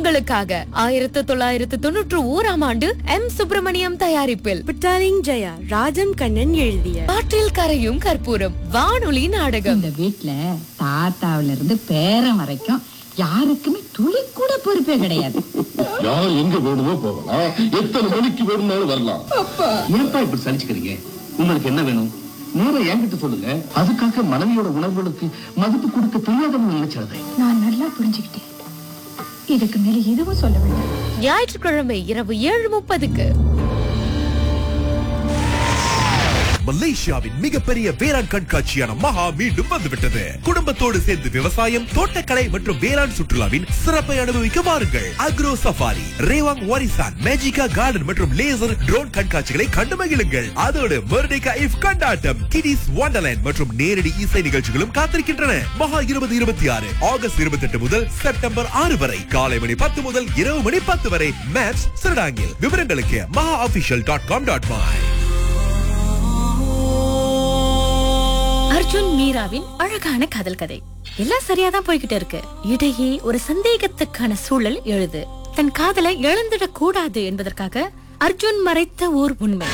உங்களுக்காக ஆயிரத்து தொள்ளாயிரத்து தொன்னூற்று ஓராம் ஆண்டு எம் சுப்பிரமணியம் தயாரிப்பில் புட்டாலிங் ஜெயா ராஜம் கண்ணன் எழுதிய காற்றில் கரையும் கற்பூரம் வானொலி நாடகம் இந்த வீட்ல தாத்தாவுல இருந்து பேரன் வரைக்கும் யாருக்குமே துளி கூட பொறுப்பே கிடையாது யார் எங்க வேணுமோ போகலாம் எத்தனை மணிக்கு வேணும்னாலும் வரலாம் ஏன்பா இப்படி சலிச்சுக்கிறீங்க உங்களுக்கு என்ன வேணும் நேரா என்கிட்ட சொல்லுங்க அதுக்காக மனைவியோட உணர்வுகளுக்கு மதிப்பு கொடுக்க தெரியாதவங்க நினைச்சதை நான் நல்லா புரிஞ்சுக்கிட்டேன் இதுக்கு மேல எதுவும் சொல்ல வேண்டாம் ஞாயிற்றுக்கிழமை இரவு ஏழு முப்பதுக்கு மலேசியாவின் மிகப்பெரிய வேளாண் கண்காட்சியான மகா மீண்டும் வந்துவிட்டது குடும்பத்தோடு சேர்ந்து விவசாயம் தோட்டக்கலை மற்றும் வேளாண் சுற்றுலாவின் சிறப்பை அனுபவிக்க வாருங்கள் அக்ரோ சஃபாரி ரேவாங் வாரிசான் மேஜிகா கார்டன் மற்றும் லேசர் ட்ரோன் கண்காட்சிகளை கண்டு மகிழுங்கள் அதோடு மெர்டிகா இஃப் கொண்டாட்டம் கிடிஸ் வண்டர்லேண்ட் மற்றும் நேரடி இசை நிகழ்ச்சிகளும் காத்திருக்கின்றன மகா இருபது இருபத்தி ஆறு ஆகஸ்ட் இருபத்தி எட்டு முதல் செப்டம்பர் ஆறு வரை காலை மணி பத்து முதல் இரவு மணி பத்து வரை மேப்ஸ் சிறடாங்கில் விவரங்களுக்கு Maha official dot com dot my Arjun மீராவின் அழகான காதல் கதை எல்லாம் சரியா தான் போய்கிட்டு இருக்கு இடையே ஒரு சந்தேகத்துக்கான சூழல் எழுது தன் காதலை இழந்துடக் கூடாது என்பதற்காக அர்ஜுன் மறைத்த ஓர் உண்மை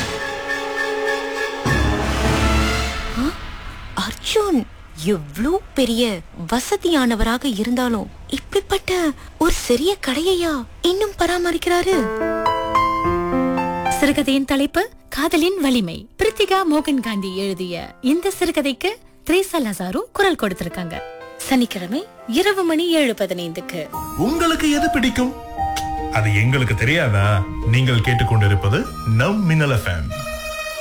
அர்ஜுன் எவ்ளோ பெரிய வசதியானவராக இருந்தாலும் இப்படிப்பட்ட ஒரு சிறிய கடையையா இன்னும் பராமரிக்கிறாரு சிறுகதையின் தலைப்பு காதலின் வலிமை பிரித்திகா மோகன் காந்தி எழுதிய இந்த சிறுகதைக்கு த்ரேசா லசாரு குரல் கொடுத்திருக்காங்க சனிக்கிழமை இரவு மணி ஏழு பதினைந்துக்கு உங்களுக்கு எது பிடிக்கும் அது எங்களுக்கு தெரியாதா நீங்கள் கேட்டுக்கொண்டிருப்பது நம் மின்னல் எஃப்எம்